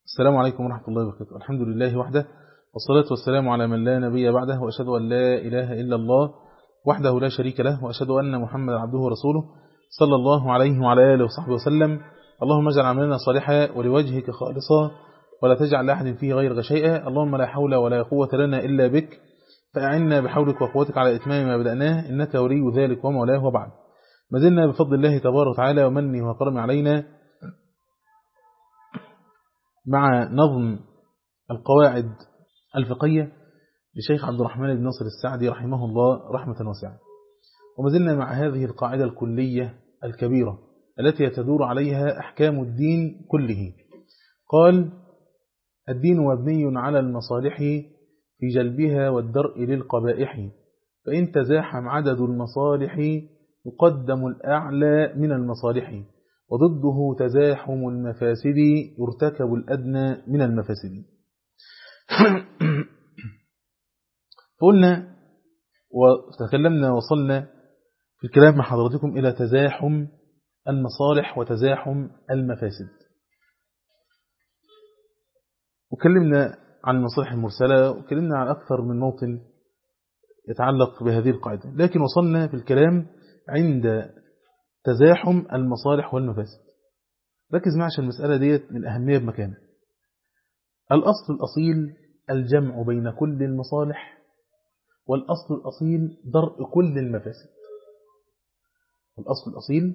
السلام عليكم ورحمة الله وبركاته الحمد لله وحده والصلاة والسلام على من لا نبي بعده وأشهد أن لا إله إلا الله وحده لا شريك له وأشهد أن محمد عبده ورسوله صلى الله عليه وعلى آله وصحبه وسلم اللهم اجعل عملنا صالحا ولوجهك خالصا ولا تجعل لأحد فيه غيرك شيئا اللهم لا حول ولا قوة لنا إلا بك فأعنا بحولك وقوتك على إتمام ما بدأناه إنك ولي ذلك ومولاه وبعد ما زلنا بفضل الله تبارك وتعالى ومنه وكرمه علينا مع نظم القواعد الفقهية لشيخ عبد الرحمن بن ناصر السعدي رحمه الله رحمة واسعة وما زلنا مع هذه القاعدة الكلية الكبيرة التي تدور عليها أحكام الدين كله قال الدين مبني على المصالح في جلبها والدرء للقبائح فإن تزاحم عدد المصالح يقدم الأعلى من المصالح وضده تزاحم المفاسد يرتكب الأدنى من المفاسد قلنا وتكلمنا وصلنا في الكلام مع حضرتكم إلى تزاحم المصالح وتزاحم المفاسد وكلمنا عن المصالح المرسلة وكلمنا عن أكثر من موطن يتعلق بهذه القاعدة لكن وصلنا في الكلام عند تزاحم المصالح والمفاسد ركز معي عشان المسألة ديت من أهمية بمكان الأصل الأصيل الجمع بين كل المصالح والأصل الأصيل درء كل المفاسد الأصل الأصيل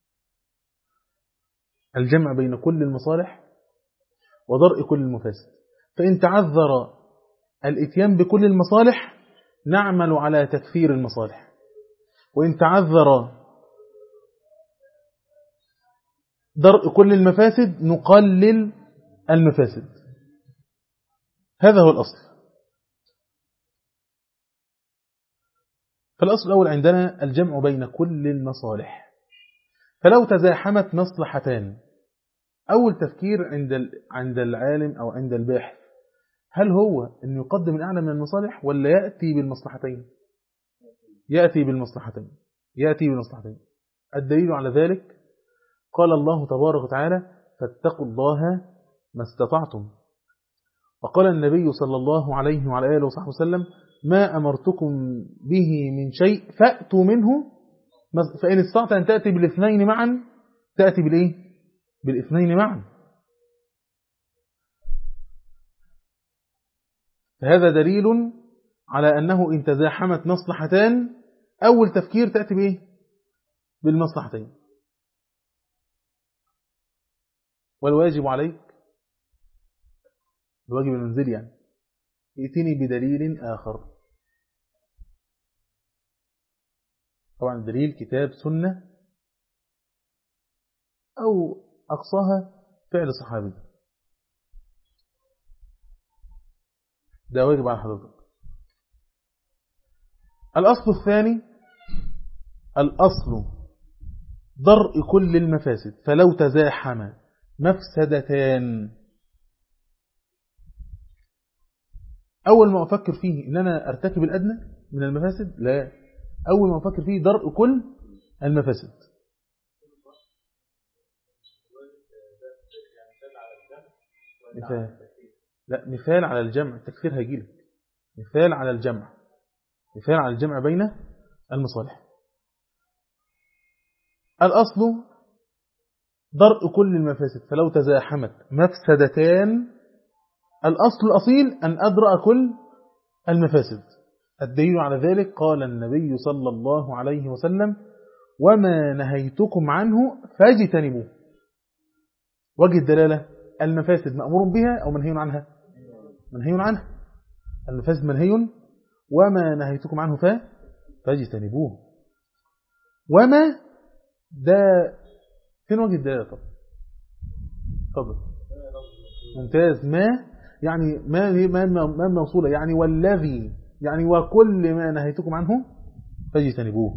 الجمع بين كل المصالح ودرء كل المفاسد فإن تعذر الاتيان بكل المصالح نعمل على تكثير المصالح وإن تعذر درء كل المفاسد نقلل المفاسد هذا هو الأصل فالأصل الأول عندنا الجمع بين كل المصالح فلو تزاحمت مصلحتان أول تفكير عند عند العالم أو عند الباحث هل هو أن يقدم الأعلى من المصالح ولا يأتي بالمصلحتين يأتي بالمصلحتين يأتي بالمصلحتين الدليل على ذلك قال الله تبارك وتعالى فاتقوا الله ما استطعتم وقال النبي صلى الله عليه وعلى آله وصحبه وسلم ما أمرتكم به من شيء فأتوا منه فإن استطعت أن تأتي بالاثنين معا تأتي بالإيه؟ بالاثنين معا فهذا دليل على أنه إن تزاحمت مصلحتان أول تفكير تأتي بإيه؟ بالمصلحتين والواجب عليك الواجب المنزل يعني ائتني بدليل آخر طبعا دليل كتاب سنة أو أقصاها فعل صحابي ده واجب على حضرتك الأصل الثاني الأصل درء كل المفاسد فلو تزاحم مفسدتان أول ما أفكر فيه إن أنا أرتكب الأدنى من المفاسد لا أول ما أفكر فيه درء كل المفاسد مثال لا مثال على الجمع التكفير هيجيلك مثال على الجمع مثال على الجمع بين المصالح الأصل درء كل المفاسد فلو تزاحمت مفسدتان الأصل الأصيل أن أدرأ كل المفاسد الدليل على ذلك قال النبي صلى الله عليه وسلم وما نهيتكم عنه فاجتنبوه وجه الدلالة المفاسد مأمور بها أو منهي عنها منهي عنها المفاسد منهي وما نهيتكم عنه فاجتنبوه وما ده فين وجه الدلالة طب تفضل ممتاز ما يعني ما ما ما موصولة يعني والذي يعني وكل ما نهيتكم عنه فاجتنبوه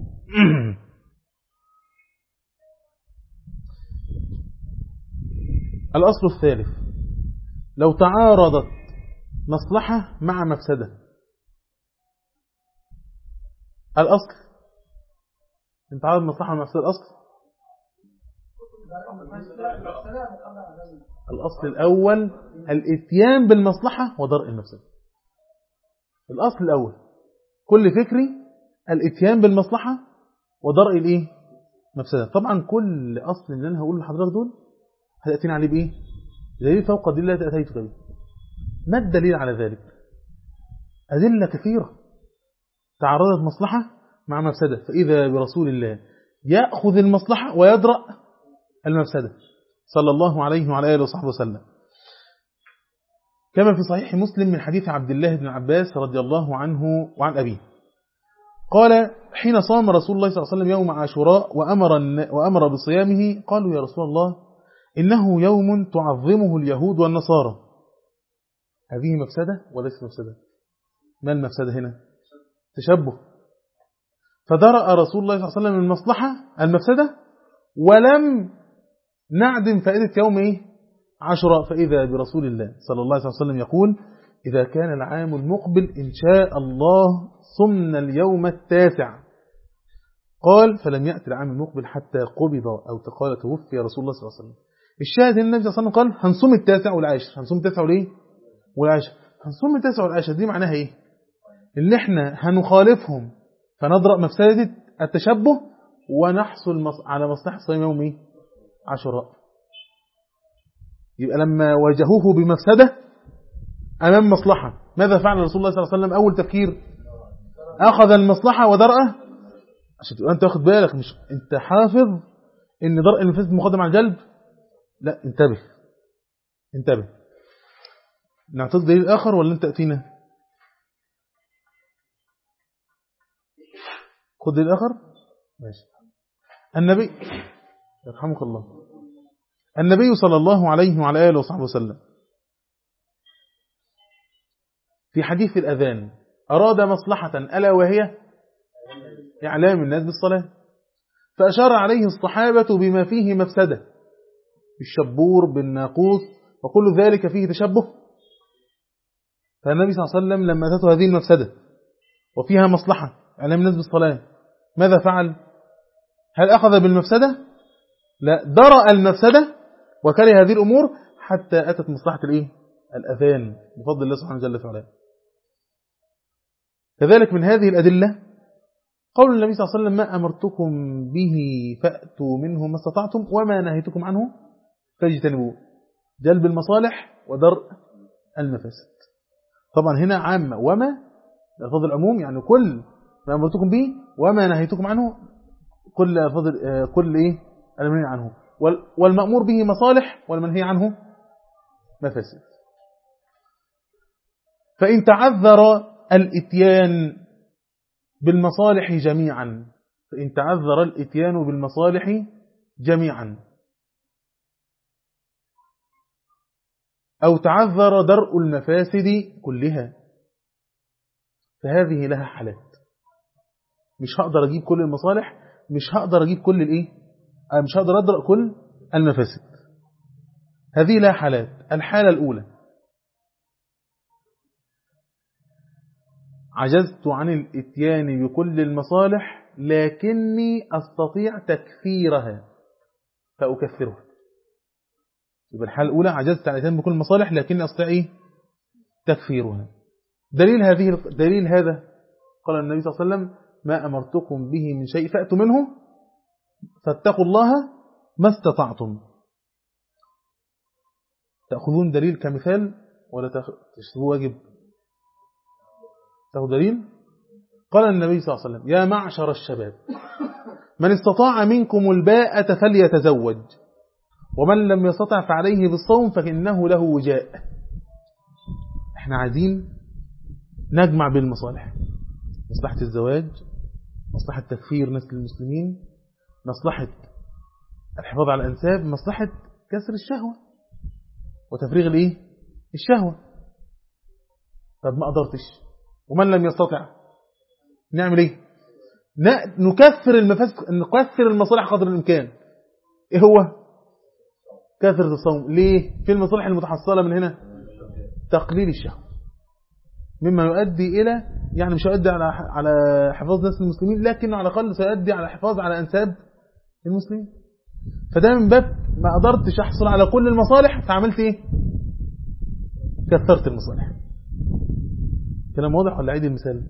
الأصل الثالث لو تعارضت مصلحة مع مفسدة الأصل انت تعارض مصلحة مع مفسدة الأصل الأصل الأول الاتيان بالمصلحة ودرء المفسدة الأصل الأول كل فكري الاتيان بالمصلحة ودرء الايه مفسدة طبعا كل أصل اللي أنا هقول لحضرتك دول هتأتينا عليه بإيه دليل فوق دليل التي أتيتك به ما الدليل على ذلك أدلة كثيرة تعرضت مصلحة مع مفسدة فإذا برسول الله يأخذ المصلحة ويدرأ المفسدة صلى الله عليه وعلى آله وصحبه وسلم كما في صحيح مسلم من حديث عبد الله بن عباس رضي الله عنه وعن أبيه قال حين صام رسول الله صلى الله عليه وسلم يوم عاشوراء وأمر, وأمر بصيامه قالوا يا رسول الله إنه يوم تعظمه اليهود والنصارى هذه مفسدة وليس مفسدة ما المفسدة هنا تشبه فدرأ رسول الله صلى الله عليه وسلم المصلحة المفسدة ولم نعدم فائدة يوم إيه؟ عشرة فإذا برسول الله صلى الله عليه وسلم يقول إذا كان العام المقبل إن شاء الله صمنا اليوم التاسع قال فلم يأتي العام المقبل حتى قبض أو تقال توفي رسول الله صلى الله عليه وسلم الشاهد النبي صلى الله عليه وسلم قال هنصوم التاسع والعاشر هنصوم التاسع وليه والعاشر هنصوم التاسع والعاشر دي معناها ايه ان احنا هنخالفهم فنضرأ مفسدة التشبه ونحصل على مصلحة صيام يوم ايه عاشوراء يبقى لما واجهوه بمفسدة أمام مصلحة ماذا فعل رسول الله صلى الله عليه وسلم أول تفكير أخذ المصلحة ودرأه عشان تبقى أنت واخد بالك مش أنت حافظ إن درء المفسد مقدم على الجلب لا انتبه انتبه نعطيك دليل آخر ولا أنت تأتينا خد دليل آخر ماشي النبي يرحمك الله النبي صلى الله عليه وعلى آله وصحبه وسلم في حديث الأذان أراد مصلحة ألا وهي إعلام الناس بالصلاة فأشار عليه الصحابة بما فيه مفسدة بالشبور بالناقوس وكل ذلك فيه تشبه فالنبي صلى الله عليه وسلم لما أتته هذه المفسدة وفيها مصلحة إعلام الناس بالصلاة ماذا فعل هل أخذ بالمفسدة لا درأ المفسدة وكره هذه الأمور حتى أتت مصلحة الإيه؟ الأذان بفضل الله سبحانه جل وعلا كذلك من هذه الأدلة قول النبي صلى الله عليه وسلم ما أمرتكم به فأتوا منه ما استطعتم وما نهيتكم عنه فاجتنبوه جلب المصالح ودرء المفاسد طبعا هنا عامة وما لفظ العموم يعني كل ما أمرتكم به وما نهيتكم عنه كل فضل كل إيه المنهي عنه والمأمور به مصالح والمنهي عنه مفاسد فإن تعذر الاتيان بالمصالح جميعا فإن تعذر الاتيان بالمصالح جميعا أو تعذر درء المفاسد كلها فهذه لها حالات مش هقدر أجيب كل المصالح مش هقدر أجيب كل الإيه مش هقدر أدرأ كل المفاسد هذه لها حالات الحالة الأولى عجزت عن الاتيان بكل المصالح لكني أستطيع تكفيرها فأكفرها يبقى الحالة الأولى عجزت عن الاتيان بكل المصالح لكني أستطيع إيه؟ تكفيرها دليل هذه دليل هذا قال النبي صلى الله عليه وسلم ما أمرتكم به من شيء فأتوا منه فاتقوا الله ما استطعتم تأخذون دليل كمثال ولا تشتروا واجب تأخذ دليل قال النبي صلى الله عليه وسلم يا معشر الشباب من استطاع منكم الباءة فليتزوج ومن لم يستطع فعليه بالصوم فإنه له وجاء احنا عايزين نجمع بين المصالح مصلحة الزواج مصلحة تكفير نسل المسلمين مصلحة الحفاظ على الأنساب مصلحة كسر الشهوة وتفريغ الايه الشهوة طب ما قدرتش ومن لم يستطع نعمل ايه نكفر المفاسد نكفر المصالح قدر الامكان ايه هو كثرة الصوم ليه في المصالح المتحصلة من هنا تقليل الشهوة مما يؤدي إلى يعني مش يؤدي على على حفاظ ناس المسلمين لكن على الأقل سيؤدي على حفاظ على أنساب المسلمين فده من باب ما قدرتش احصل على كل المصالح فعملت ايه كثرت المصالح كلام واضح ولا عيد المثال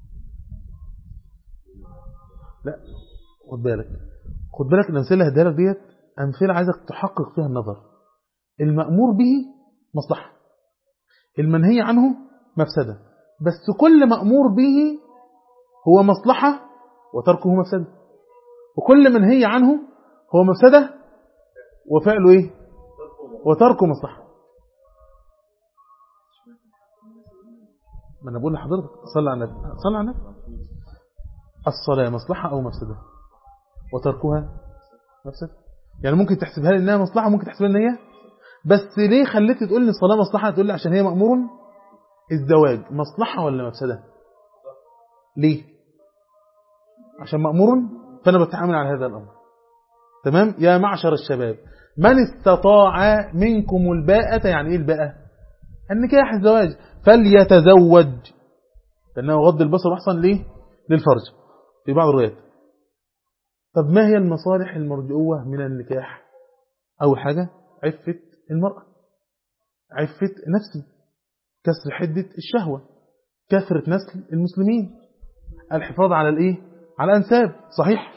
لا خد بالك خد بالك الامثله اللي هديها لك ديت امثله عايزك تحقق فيها النظر المامور به مصلحه المنهي عنه مفسده بس كل مامور به هو مصلحه وتركه مفسده وكل منهي عنه هو مفسده وفعله ايه وتركه مصلحه ما انا بقول لحضرتك صلى على النبي صلى على النبي الصلاه مصلحه او مفسده وتركها مفسده يعني ممكن تحسبها لي انها مصلحه ممكن تحسبها ان هي بس ليه خليتني تقول لي الصلاه مصلحه تقول لي عشان هي مامور الزواج مصلحه ولا مفسده ليه عشان مامور فانا بتعامل على هذا الامر تمام يا معشر الشباب من استطاع منكم الباءة يعني ايه الباءة النكاح الزواج فليتزوج لأنه غض البصر أحسن ليه للفرج في بعض الروايات طب ما هي المصالح المرجوة من النكاح أول حاجة عفة المرأة عفة نفسي كسر حدة الشهوة كثرة نسل المسلمين الحفاظ على الايه على الأنساب صحيح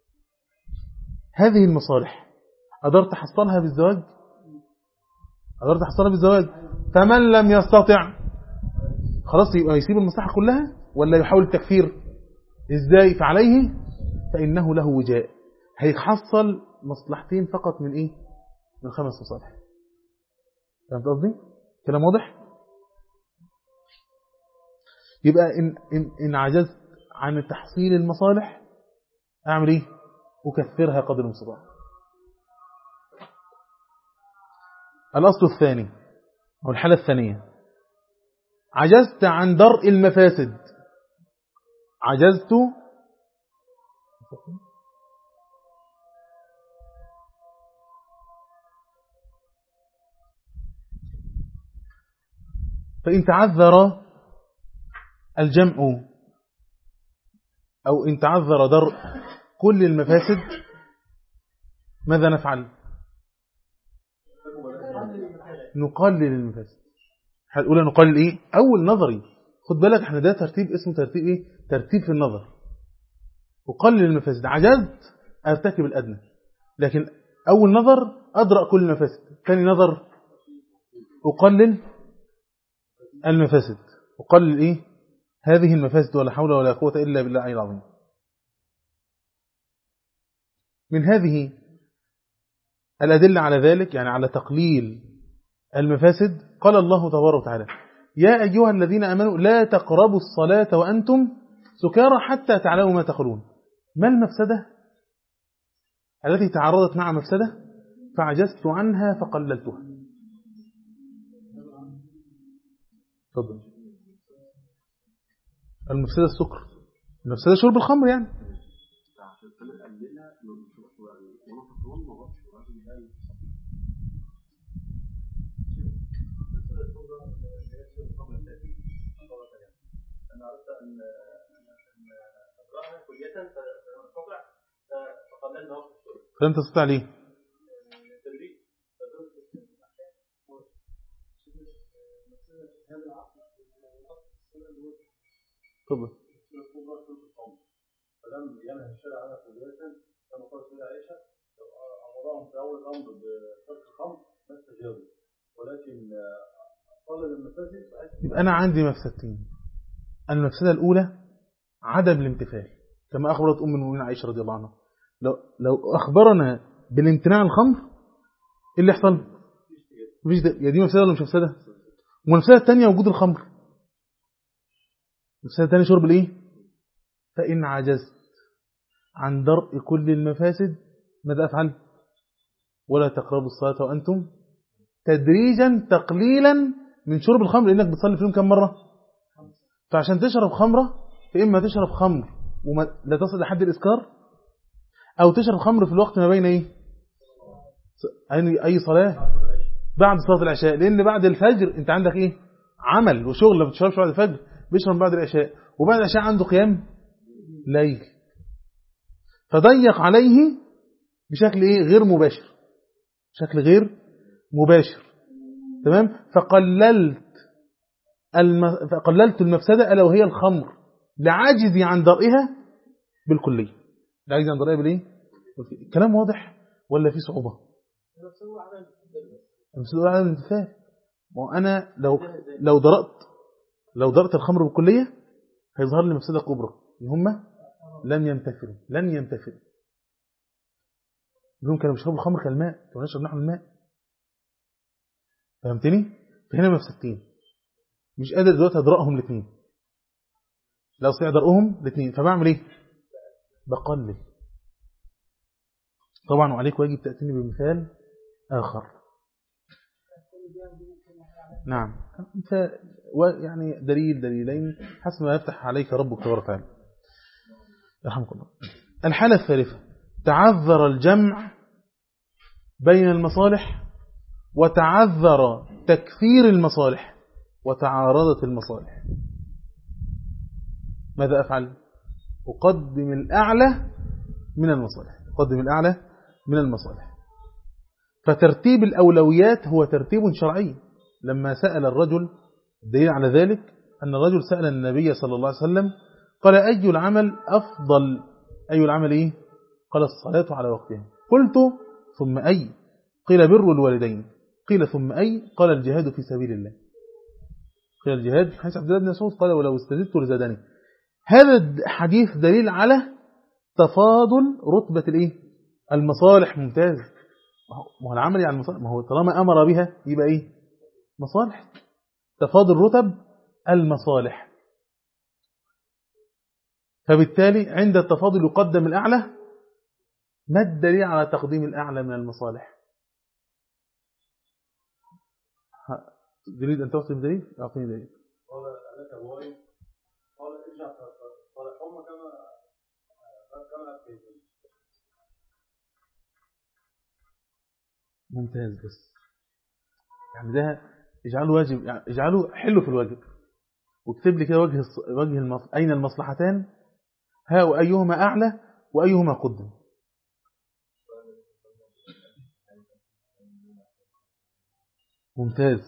هذه المصالح قدرت أحصلها بالزواج قدرت أحصلها بالزواج فمن لم يستطع خلاص يبقى يسيب المصلحة كلها ولا يحاول التكفير ازاي فعليه فإنه له وجاء هيحصل مصلحتين فقط من ايه من خمس مصالح فهمت قصدي كلام واضح يبقى إن, إن, إن عجزت عن تحصيل المصالح أعمل إيه أكثرها قدر المستطاع الأصل الثاني أو الحالة الثانية عجزت عن درء المفاسد عجزت فإن تعذر الجمع أو إن تعذر درء كل المفاسد ماذا نفعل نقلل المفاسد هنقول نقلل إيه أول نظري خد بالك احنا ده ترتيب اسمه ترتيب إيه ترتيب في النظر أقلل المفاسد عجزت أرتكب الأدنى لكن أول نظر أدرأ كل المفاسد ثاني نظر أقلل المفاسد أقلل إيه هذه المفاسد ولا حول ولا قوة إلا بالله العظيم من هذه الأدلة على ذلك يعني على تقليل المفاسد قال الله تبارك وتعالى يا أيها الذين أمنوا لا تقربوا الصلاة وأنتم سكارى حتى تعلموا ما تقولون ما المفسدة التي تعرضت مع مفسدة فعجزت عنها فقللتها تفضل المفسدة السكر المفسدة شرب الخمر يعني فلن تستطيع ليه تفضل فلم ينهى الشارع عنها كلية كما قال سيدة عائشة أمرهم في أول الأمر بترك الخمر ما استجابوا ولكن قال للمفاسد يبقى أنا عندي مفسدتين المفسدة الأولى عدم الامتثال كما أخبرت أم المؤمنين عائشة رضي الله عنها لو, لو أخبرنا بالامتناع عن الخمر إيه اللي يحصل؟ مفيش ده يا دي مفسدة ولا مش مفسدة؟ والمفسدة الثانية وجود الخمر المفسدة الثانية شرب الإيه؟ فإن عجزت عن درء كل المفاسد ماذا أفعل؟ ولا تقربوا الصلاة وأنتم تدريجا تقليلا من شرب الخمر لأنك بتصلي في اليوم كم مرة؟ فعشان تشرب خمرة فإما تشرب خمر ولا تصل لحد الإسكار أو تشرب خمر في الوقت ما بين إيه؟ أي صلاة بعد صلاة العشاء لأن بعد الفجر أنت عندك إيه؟ عمل وشغل ما بتشربش بعد الفجر بيشرب بعد العشاء وبعد العشاء عنده قيام ليل فضيق عليه بشكل إيه غير مباشر بشكل غير مباشر تمام فقللت الم... فقللت المفسدة ألا وهي الخمر لعجزي عن درئها بالكلية لعجزي عن درئها بالإيه الكلام واضح ولا في صعوبة المفسدة على الانتفاع وأنا لو لو درأت لو درأت الخمر بالكلية هيظهر لي مفسدة كبرى إن هم لم يمتثلوا لن يمتثلوا لهم كانوا بيشربوا الخمر كالماء كانوا نشرب نحن الماء فهمتني فهنا مفسدتين مش قادر دلوقتي ادرأهم الاثنين لا استطيع درأهم الاثنين فبعمل ايه بقلل طبعا وعليك واجب تأتيني بمثال آخر نعم مثال يعني دليل دليلين حسب ما يفتح عليك ربك تبارك وتعالى يرحمك الله الحالة الثالثة تعذر الجمع بين المصالح وتعذر تكثير المصالح وتعارضت المصالح ماذا أفعل أقدم الأعلى من المصالح أقدم الأعلى من المصالح فترتيب الأولويات هو ترتيب شرعي لما سأل الرجل الدليل على ذلك أن الرجل سأل النبي صلى الله عليه وسلم قال أي العمل أفضل أي العمل إيه قال الصلاة على وقتها قلت ثم أي قيل بر الوالدين قيل ثم أي قال الجهاد في سبيل الله قيل الجهاد في حديث عبد الله بن مسعود قال ولو استزدت لزادني هذا الحديث دليل على تفاضل رتبة الايه المصالح ممتاز ما هو العمل يعني المصالح ما هو طالما أمر بها يبقى ايه مصالح تفاضل رتب المصالح فبالتالي عند التفاضل يقدم الأعلى ما الدليل على تقديم الأعلى من المصالح تريد أن تعطي بدليل أعطيني دليل قال لك أبوي قال ارجع صالحهم كما كما أتيتم ممتاز بس يعني ده اجعله واجب يعني اجعله حلو في الواجب واكتب لي كده وجه الص- وجه المص... أين المصلحتان ها وأيهما أعلى وأيهما قدم ممتاز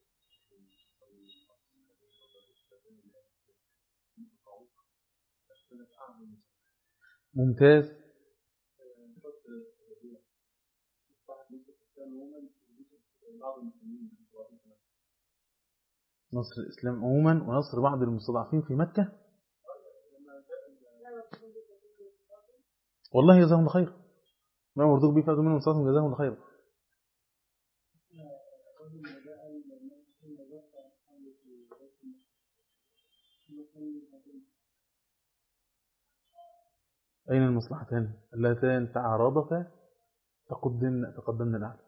ممتاز نصر الإسلام عموما ونصر بعض المستضعفين في مكة والله جزاهم الله خير ما مرضوك به فأدوا منهم صلاة جزاهم الله خير أين المصلحتان اللتان تعارضتا تقدمن تقدمن الأعلى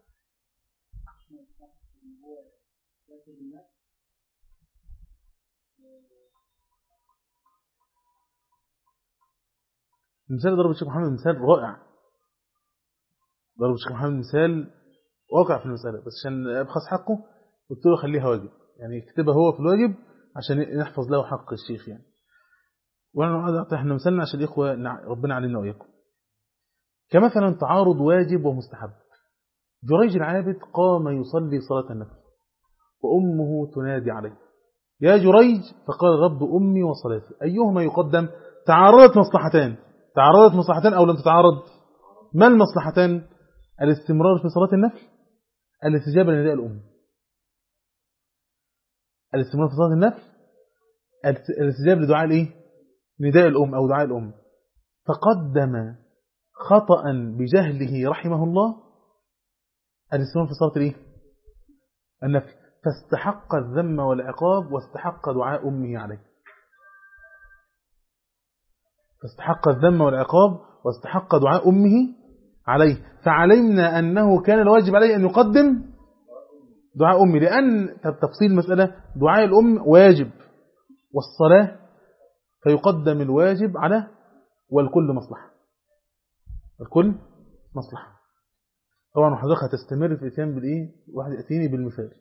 مثال ضرب الشيخ محمد مثال رائع ضرب الشيخ محمد مثال واقع في المسألة بس عشان أبخص حقه قلت له خليها واجب يعني يكتبها هو في الواجب عشان نحفظ له حق الشيخ يعني وانا نقعد اعطي احنا مثلنا عشان الاخوه نع- ربنا علينا واياكم كمثلا تعارض واجب ومستحب جريج العابد قام يصلي صلاة النفل وأمه تنادي عليه يا جريج فقال رب أمي وصلاتي أيهما يقدم تعارضت مصلحتان تعارضت مصلحتان أو لم تتعارض ما المصلحتان الاستمرار في صلاة النفل الاستجابة لنداء الأم الاستمرار في صلاة النفل الاست- الاستجابة لدعاء الايه نداء الأم أو دعاء الأم فقدم خطأ بجهله رحمه الله الاستمرار في صلاة الايه النفل فاستحق الذم والعقاب واستحق دعاء أمه عليه فاستحق الذم والعقاب واستحق دعاء أمه عليه فعلمنا أنه كان الواجب عليه أن يقدم دعاء أمه لأن طب تفصيل المسألة دعاء الأم واجب والصلاة فيقدم الواجب على والكل مصلحة الكل مصلحة طبعا حضرتك هتستمر في الاتيان بالايه واحد ياتيني بالمثال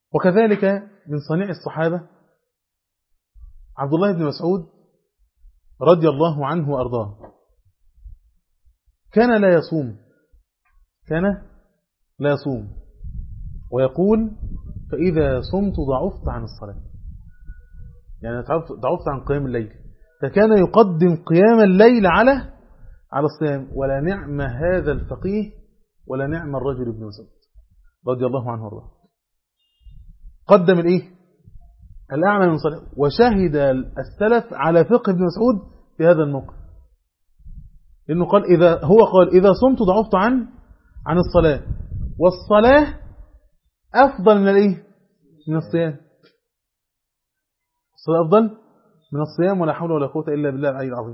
وكذلك من صنيع الصحابة عبد الله بن مسعود رضي الله عنه وأرضاه كان لا يصوم كان لا يصوم ويقول فإذا صمت ضعفت عن الصلاة يعني ضعفت عن قيام الليل فكان يقدم قيام الليل على على الصيام ولا نعم هذا الفقيه ولا نعم الرجل ابن مسعود رضي الله عنه وارضاه قدم الايه الاعمى من صلاة وشهد السلف على فقه ابن مسعود في هذا الموقف لانه قال اذا هو قال اذا صمت ضعفت عن عن الصلاه والصلاه افضل من الايه من الصيام الصلاه افضل من الصيام ولا حول ولا قوه الا بالله العلي العظيم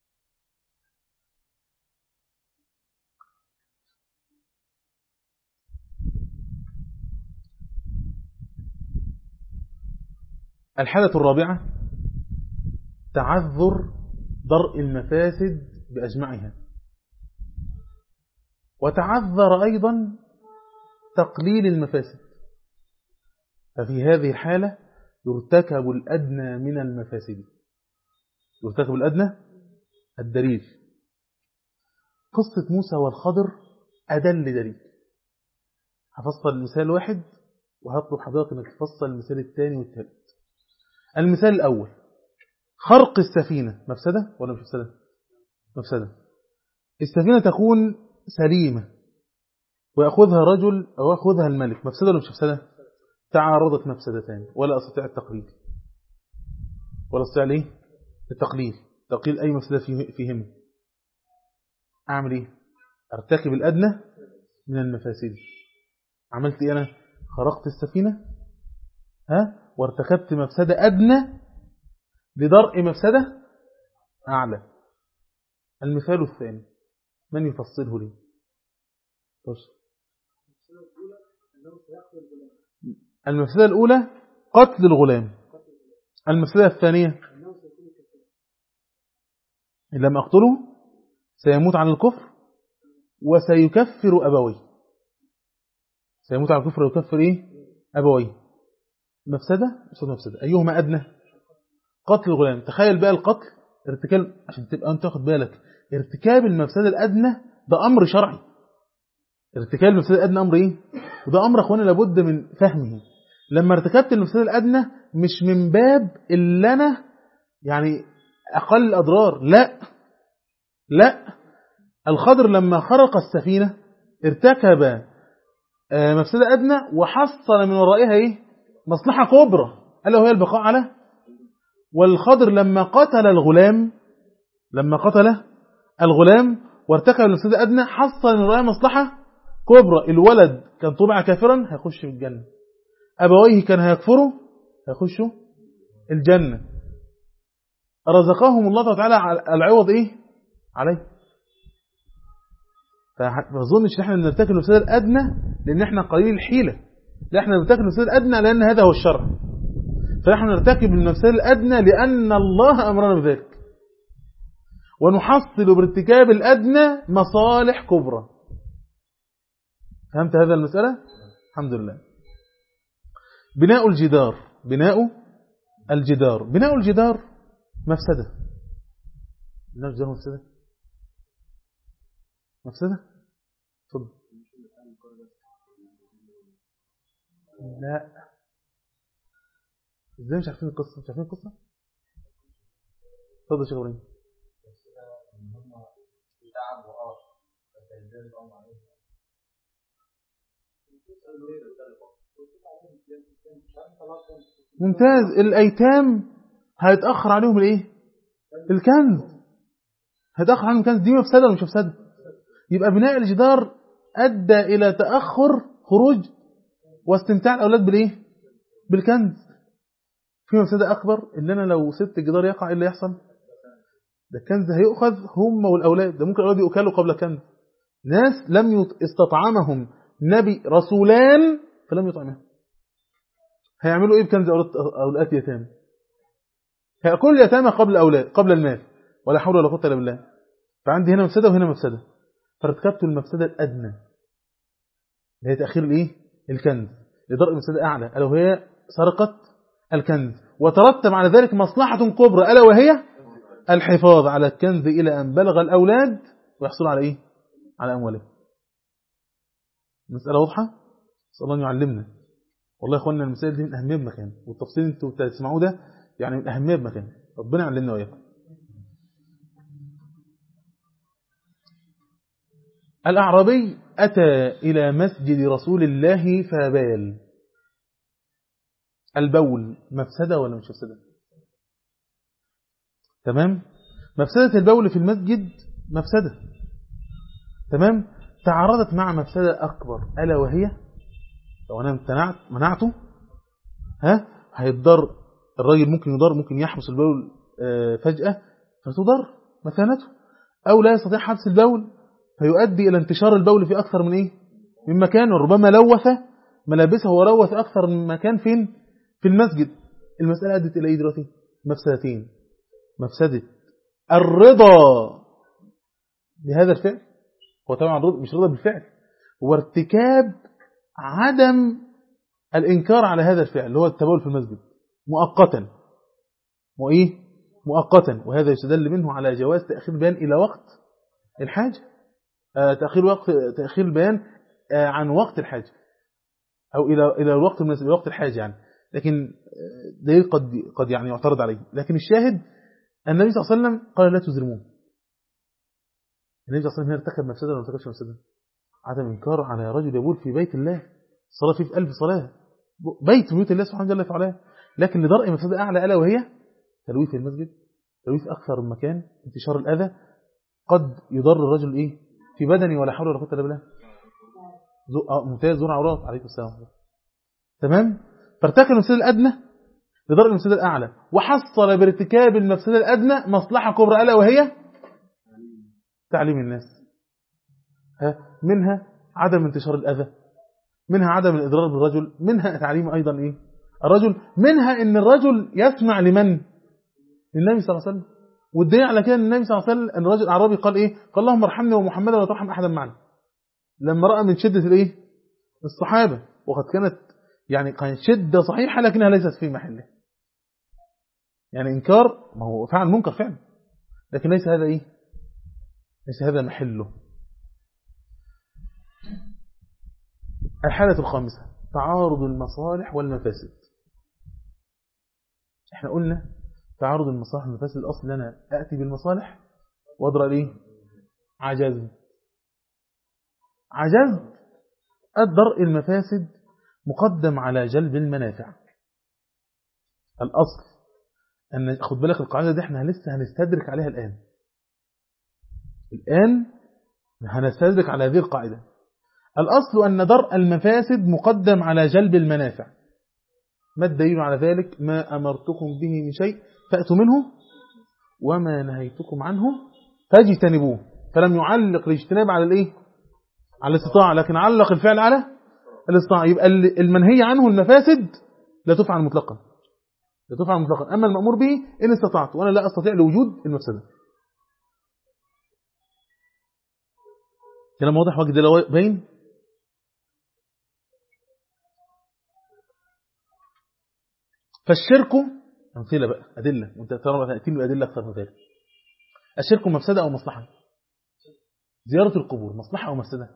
الحالة الرابعة تعذر درء المفاسد بأجمعها وتعذر أيضا تقليل المفاسد ففي هذه الحالة يرتكب الأدنى من المفاسد يرتكب الأدنى الدليل قصة موسى والخضر أدل دليل هفصل مثال واحد وهطلب حضرتك انك تفصل المثال الثاني والثالث المثال الأول خرق السفينة مفسدة ولا مش مفسدة مفسدة السفينة تكون سليمة ويأخذها رجل أو يأخذها الملك مفسدة ولا مش مفسدة تعارضت مفسدتان ولا أستطيع التقليل ولا أستطيع ليه التقليل تقليل أي مفسدة فيهم أعمل إيه أرتكب الأدنى من المفاسد عملت إيه أنا خرقت السفينة ها وارتكبت مفسدة أدنى لدرء مفسدة أعلى المثال الثاني من يفصله لي المفسدة الأولى قتل الغلام المفسدة الثانية إن لم أقتله سيموت عن الكفر وسيكفر أبوي سيموت عن الكفر ويكفر إيه أبوي مفسدة مفسدة مفسدة أيهما أدنى قتل الغلام تخيل بقى القتل ارتكاب عشان تبقى أنت تاخد بالك ارتكاب المفسدة الأدنى ده أمر شرعي ارتكاب المفسدة الأدنى أمر إيه وده أمر أخوانا لابد من فهمه لما ارتكبت المفسدة الأدنى مش من باب اللي أنا يعني أقل الأضرار لا لا الخضر لما خرق السفينة ارتكب مفسدة أدنى وحصل من ورائها إيه مصلحة كبرى ألا وهي البقاء على والخضر لما قتل الغلام لما قتل الغلام وارتكب المفسدة أدنى حصل من ورائها مصلحة كبرى الولد كان طبع كافرا هيخش في الجنة أبويه كان هيكفروا هيخشوا الجنة رزقهم الله تعالى العوض إيه عليه فما اظنش ان احنا نرتكب المفسده الادنى لان احنا قليل الحيله لا احنا نرتكب المفسده الادنى لان هذا هو الشرع فنحن نرتكب المفسده الادنى لان الله امرنا بذلك ونحصل بارتكاب الادنى مصالح كبرى فهمت هذا المساله الحمد لله بناء الجدار بناء الجدار بناء الجدار مفسده بناء الجدار مفسده مفسدة تفضل لا ازاي مش عارفين القصة مش عارفين القصة تفضل يا شيخ ابراهيم ممتاز الايتام هيتاخر عليهم الايه الكنز هيتاخر عليهم الكنز دي مفسده ولا مش مفسده يبقى بناء الجدار أدى إلى تأخر خروج واستمتاع الأولاد بالإيه؟ بالكنز في مفسدة أكبر إن أنا لو سبت الجدار يقع إيه اللي يحصل ده الكنز هيؤخذ هم والأولاد ده ممكن الأولاد يؤكلوا قبل الكنز ناس لم يط... استطعمهم نبي رسولان فلم يطعمهم هيعملوا إيه بكنز أولاد يتامى هيأكلوا اليتامى قبل أولاد قبل المال ولا حول ولا قوة إلا بالله فعندي هنا مفسدة وهنا مفسدة فارتكبت المفسدة الأدنى اللي هي تأخير الإيه؟ الكنز لدرء المفسدة أعلى ألا وهي سرقة الكنز وترتب على ذلك مصلحة كبرى ألا وهي الحفاظ على الكنز إلى أن بلغ الأولاد ويحصل على إيه على أموالهم مسألة واضحة صلى الله أن يعلمنا والله يا أخوانا المسائل دي من أهمية بمكان والتفصيل انتوا تسمعوه ده يعني من أهمية بمكان ربنا يعلمنا وإياكم الأعرابي أتى إلى مسجد رسول الله فبال البول مفسدة ولا مش مفسدة تمام مفسدة البول في المسجد مفسدة تمام تعارضت مع مفسدة أكبر ألا وهي لو أنا امتنعت منعته ها هيضر الراجل ممكن يضر ممكن يحبس البول فجأة فتضر مكانته أو لا يستطيع حبس البول فيؤدي إلى انتشار البول في أكثر من إيه من مكان وربما لوث ملابسه ولوث أكثر من مكان فين في المسجد المسألة أدت إلى إيه دلوقتي مفسدتين مفسدة الرضا بهذا الفعل هو طبعا مش رضا بالفعل هو ارتكاب عدم الإنكار على هذا الفعل اللي هو التبول في المسجد مؤقتا وإيه مؤقتا وهذا يستدل منه على جواز تأخير البيان إلى وقت الحاجة آه تأخير وقت تأخير البيان آه عن وقت الحاجة أو إلى إلى الوقت المناسب إلى وقت الحاجة يعني لكن ده قد قد يعني يعترض عليه لكن الشاهد النبي صلى الله عليه وسلم قال لا تزرموه النبي صلى الله عليه وسلم هنا ارتكب مفسدة ولا ما ارتكبش مفسدة عدم إنكار على رجل يبول في بيت الله صلاة فيه في ألف صلاة بيت بيوت الله سبحانه وتعالى فعلها لكن لدرء مفسدة أعلى ألا وهي تلويث المسجد تلويث أكثر من مكان انتشار الأذى قد يضر الرجل إيه في بدني ولا حول ولا قوة إلا بالله ممتاز زور عورات عليكم السلام تمام فارتكب المفسدة الأدنى لدرجة المفسدة الأعلى وحصل بارتكاب المفسدة الأدنى مصلحة كبرى ألا وهي تعليم الناس ها منها عدم انتشار الأذى منها عدم الإضرار بالرجل منها تعليم أيضا إيه الرجل منها أن الرجل يسمع لمن للنبي صلى الله عليه وسلم والدليل على كده أن النبي صلى الله عليه وسلم أن الرجل الأعرابي قال إيه قال اللهم ارحمني ومحمدا ولا ترحم أحدا معنا لما رأى من شدة الإيه الصحابة وقد كانت يعني كانت شدة صحيحة لكنها ليست في محله يعني إنكار ما هو فعل منكر فعلا لكن ليس هذا إيه ليس هذا محله الحالة الخامسة تعارض المصالح والمفاسد احنا قلنا تعارض المصالح والمفاسد الأصل أنا أأتي بالمصالح وأدرى ليه عجزت عجزت الدرء المفاسد مقدم على جلب المنافع الأصل أن خد بالك القاعدة دي احنا لسه هنستدرك عليها الآن الآن هنستدرك على هذه القاعدة الأصل أن درء المفاسد مقدم على جلب المنافع ما الدليل على ذلك ما أمرتكم به من شيء فأتوا منه وما نهيتكم عنه فاجتنبوه فلم يعلق الاجتناب على الايه على الاستطاعة لكن علق الفعل على الاستطاعة يبقى المنهي عنه المفاسد لا تفعل مطلقا لا تفعل مطلقا أما المأمور به إن استطعت وأنا لا أستطيع لوجود المفسدة كلام واضح وجد ده باين فالشرك أمثلة بقى أدلة وانت ترى تأتين بأدلة أكثر من ذلك الشرك مفسدة أو مصلحة زيارة القبور مصلحة أو مفسدة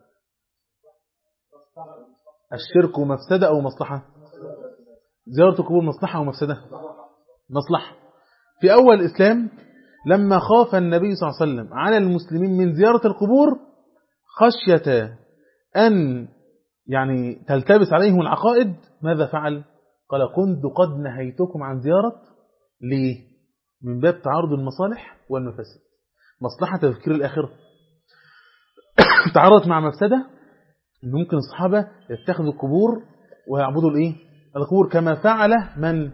الشرك مفسدة أو مصلحة زيارة القبور مصلحة أو مفسدة مصلحة في أول الإسلام لما خاف النبي صلى الله عليه وسلم على المسلمين من زيارة القبور خشية أن يعني تلتبس عليهم العقائد ماذا فعل قال كنت قد نهيتكم عن زيارة ليه من باب تعارض المصالح والمفاسد مصلحة تذكير الآخرة تعارضت مع مفسدة أن ممكن الصحابة يتخذوا القبور ويعبدوا الإيه القبور كما فعل من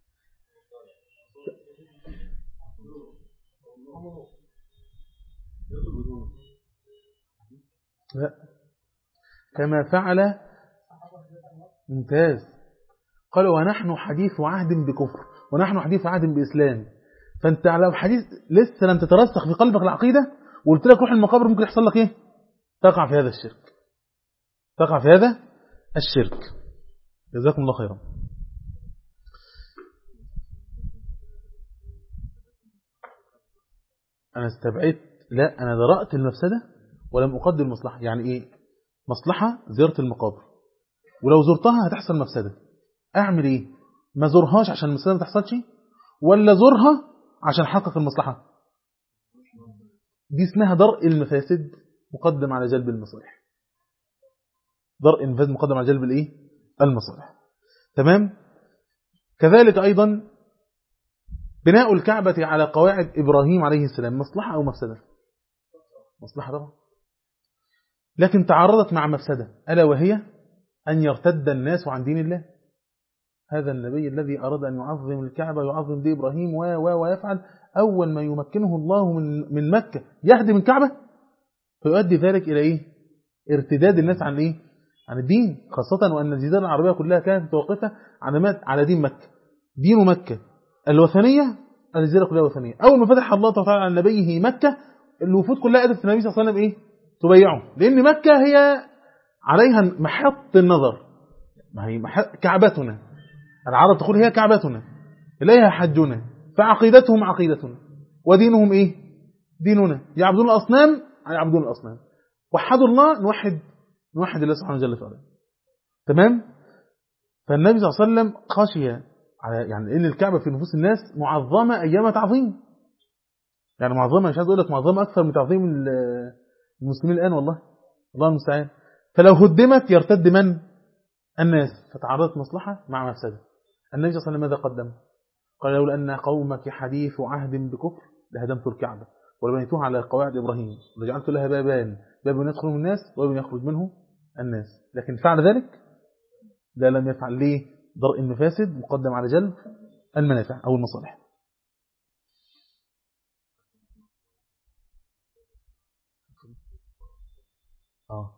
لا كما فعل ممتاز قال ونحن حديث عهد بكفر ونحن حديث عهد بإسلام فانت على حديث لسه لم تترسخ في قلبك العقيدة وقلت لك روح المقابر ممكن يحصل لك ايه تقع في هذا الشرك تقع في هذا الشرك جزاكم الله خيرا أنا استبعدت لا أنا درأت المفسدة ولم أقدر المصلحة يعني إيه مصلحة زيارة المقابر ولو زرتها هتحصل مفسدة أعمل إيه ما زورهاش عشان المفسدة ما تحصلش ولا زورها عشان حقق المصلحة دي اسمها درء المفاسد مقدم على جلب المصالح درء المفاسد مقدم على جلب الايه المصالح تمام كذلك أيضا بناء الكعبة على قواعد إبراهيم عليه السلام مصلحة أو مفسدة مصلحة طبعا لكن تعرضت مع مفسدة ألا وهي أن يرتد الناس عن دين الله هذا النبي الذي أراد أن يعظم الكعبة يعظم دي إبراهيم و و ويفعل أول ما يمكنه الله من من مكة يهدم الكعبة فيؤدي ذلك إلى إيه؟ ارتداد الناس عن إيه؟ عن الدين خاصة وأن الجزيرة العربية كلها كانت متوقفة على على دين مكة دين مكة الوثنية الجزيرة كلها وثنية أول ما فتح الله تعالى على نبيه مكة الوفود كلها قالت النبي صلى الله عليه وسلم إيه؟ تبيعه لأن مكة هي عليها محط النظر ما هي كعبتنا العرب تقول هي كعبتنا إليها حجنا فعقيدتهم عقيدتنا ودينهم إيه ديننا يعبدون الأصنام يعبدون الأصنام وحدوا الله نوحد نوحد الله سبحانه وتعالى تعالى تمام فالنبي صلى الله عليه وسلم خشي على يعني ان الكعبه في نفوس الناس معظمه ايام تعظيم يعني معظمه مش عايز اقول لك معظمه اكثر من تعظيم المسلمين الان والله الله المستعان فلو هدمت يرتد من الناس فتعرضت مصلحه مع مفسده النبي صلى الله عليه وسلم ماذا قدم قال لولا أن قومك حديث عهد بكفر لهدمت الكعبة ولبنيتوها على قواعد إبراهيم وجعلت لها بابان باب يدخل من الناس وباب يخرج منه الناس لكن فعل ذلك لا لم يفعل ليه درء المفاسد مقدم على جلب المنافع أو المصالح آه.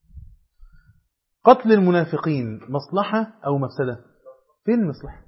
قتل المنافقين مصلحة أو مفسدة فين المصلحة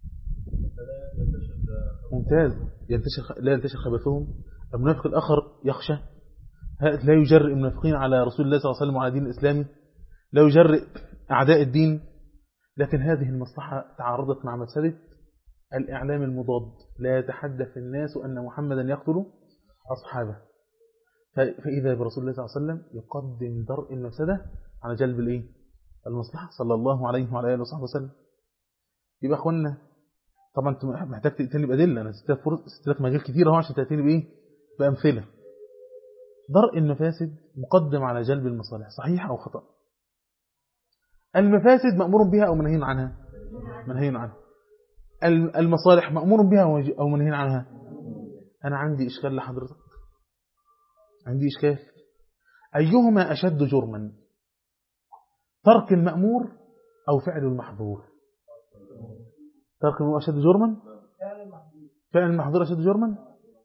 ممتاز ينتشر لا ينتشر خبثهم المنافق الآخر يخشى لا يجرئ المنافقين على رسول الله صلى الله عليه وسلم وعلى دين الإسلامي لا يجرئ أعداء الدين لكن هذه المصلحة تعارضت مع مفسدة الإعلام المضاد لا يتحدث الناس أن محمدا يقتل أصحابه فإذا برسول الله صلى الله عليه وسلم يقدم درء المفسدة على جلب الإيه؟ المصلحة صلى الله عليه وعلى آله وصحبه وسلم يبقى أخوانا طبعا انت محتاج تأتيني بأدلة أنا ست لك مجال كتير اهو عشان تأتيني بإيه بأمثلة درء المفاسد مقدم على جلب المصالح صحيح أو خطأ المفاسد مأمور بها أو منهي عنها منهي عنها المصالح مأمور بها أو منهي عنها أنا عندي إشكال لحضرتك عندي إشكال أيهما أشد جرما ترك المأمور أو فعل المحظور ترك المأمور أشد جرما فعل المحظور أشد جرما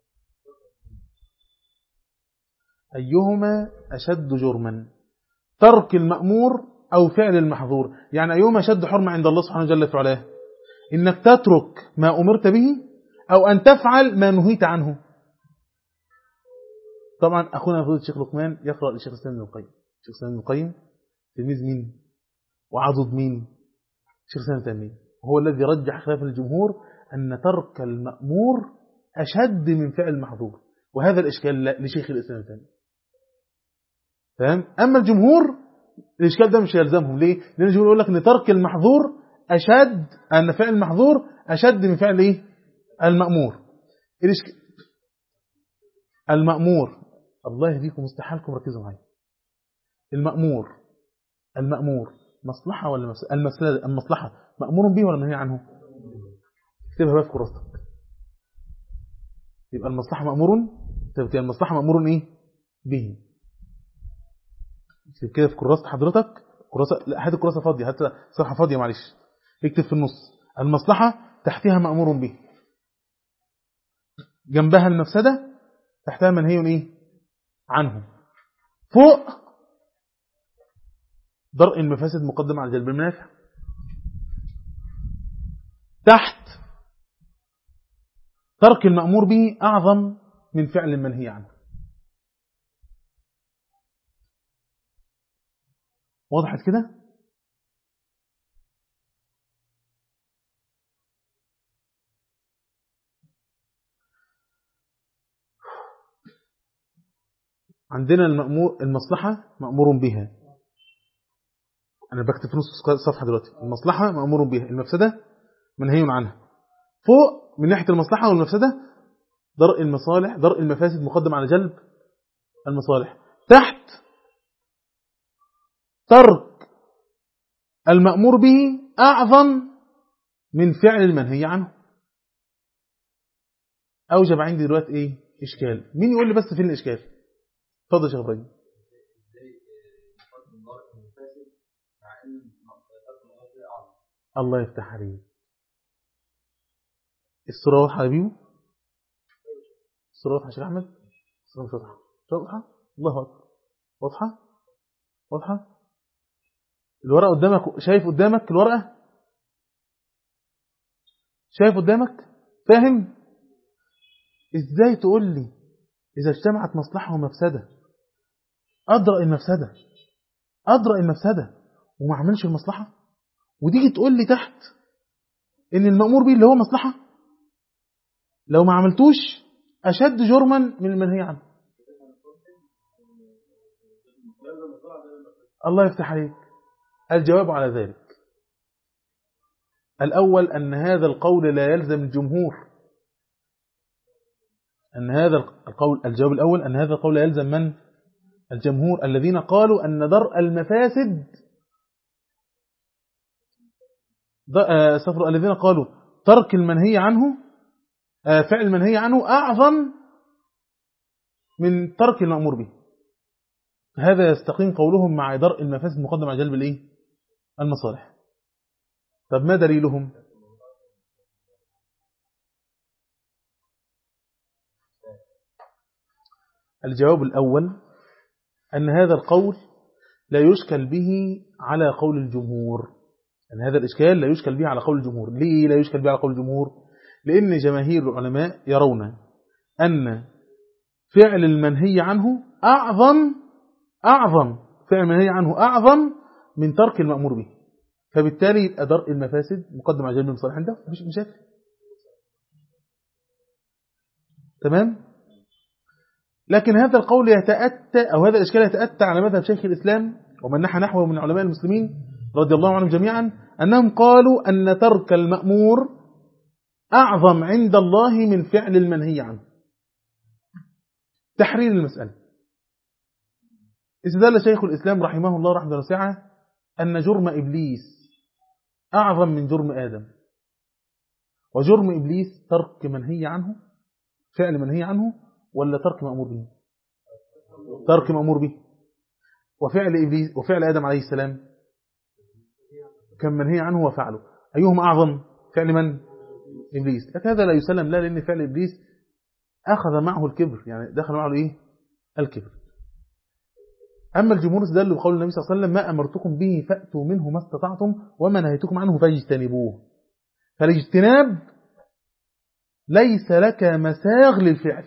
أيهما أشد جرما ترك المأمور أو فعل المحظور يعني أيهما أشد حرمة عند الله سبحانه جل وعلا إنك تترك ما أمرت به أو أن تفعل ما نهيت عنه طبعا أخونا فضيلة الشيخ لقمان يقرأ للشيخ الإسلام ابن القيم الشيخ الإسلام ابن القيم تلميذ مين وعضد مين الشيخ الإسلام تيمية هو الذي رجح خلاف الجمهور أن ترك المأمور أشد من فعل المحظور وهذا الإشكال لشيخ الإسلام تيمية فاهم أما الجمهور الإشكال ده مش يلزمهم ليه لأن الجمهور يقول لك أن ترك المحظور أشد أن فعل المحظور أشد من فعل إيه المأمور الإشكال المأمور الله يهديكم مستحالكم ركزوا معايا المأمور المأمور مصلحة ولا مفسدة المفسدة المصلحة مأمور به ولا منهي عنه اكتبها بقى في كراستك يبقى المصلحة مأمور تبقى المصلحة مأمور ايه به اكتب كده في كراسة حضرتك كراسة لا هات الكراسة فاضية هات صفحة فاضية معلش اكتب في النص المصلحة تحتها مأمور به جنبها المفسدة تحتها منهي ايه عنه فوق درء المفاسد مقدم على جلب المنافع تحت ترك المأمور به أعظم من فعل المنهي عنه وضحت كده عندنا المأمور المصلحة مأمور بها أنا بكتب في نص الصفحة دلوقتي المصلحة مأمور بها المفسدة منهي عنها فوق من ناحية المصلحة والمفسدة درء المصالح درء المفاسد مقدم على جلب المصالح تحت ترك المأمور به أعظم من فعل المنهي عنه أوجب عندي دلوقتي إيه إشكال مين يقول لي بس فين الإشكال اتفضل يا شيخ إبراهيم ازاي يقدم ضرر المفاسد مع ان ترك المعاصي اعظم الله يفتح عليك الصورة واضحة يا بيو الصورة واضحة يا شيخ أحمد الصورة مش واضحة مش واضحة الله أكبر واضحة واضحة الورقة قدامك شايف قدامك الورقة شايف قدامك فاهم ازاي تقول لي إذا اجتمعت مصلحة ومفسدة أدرأ المفسدة أدرأ المفسدة وما عملش المصلحة وتيجي تقول لي تحت إن المأمور به اللي هو مصلحة لو ما عملتوش أشد جرما من المنهي عنه الله يفتح عليك الجواب على ذلك الأول أن هذا القول لا يلزم الجمهور أن هذا القول الجواب الأول أن هذا القول لا يلزم من الجمهور الذين قالوا أن درء المفاسد استغفر الذين قالوا ترك المنهي عنه فعل المنهي عنه أعظم من ترك المأمور به هذا يستقيم قولهم مع درء المفاسد مقدم على جلب الايه المصالح طب ما دليلهم الجواب الأول أن هذا القول لا يشكل به على قول الجمهور أن هذا الإشكال لا يشكل به على قول الجمهور ليه لا يشكل به على قول الجمهور لأن جماهير العلماء يرون أن فعل المنهي عنه أعظم أعظم فعل المنهي عنه أعظم من ترك المأمور به فبالتالي يبقى درء المفاسد مقدم على جلب المصالح عنده مفيش مشاكل تمام لكن هذا القول يتأتى أو هذا الإشكال يتأتى على مذهب شيخ الإسلام ومن نحى نحوه من علماء المسلمين رضي الله عنهم جميعا أنهم قالوا أن ترك المأمور أعظم عند الله من فعل المنهي عنه تحرير المسألة استدل شيخ الإسلام رحمه الله رحمه واسعة أن جرم إبليس أعظم من جرم آدم وجرم إبليس ترك منهي عنه فعل منهي عنه ولا ترك مأمور به ترك مأمور به وفعل إبليس وفعل آدم عليه السلام كان منهي عنه وفعله أيهما أعظم فعل من إبليس لكن هذا لا يسلم لا لأن فعل إبليس أخذ معه الكبر يعني دخل معه الإيه الكبر أما الجمهور استدلوا بقول النبي صلى الله عليه وسلم ما أمرتكم به فأتوا منه ما استطعتم وما نهيتكم عنه فاجتنبوه فالاجتناب ليس لك مساغ للفعل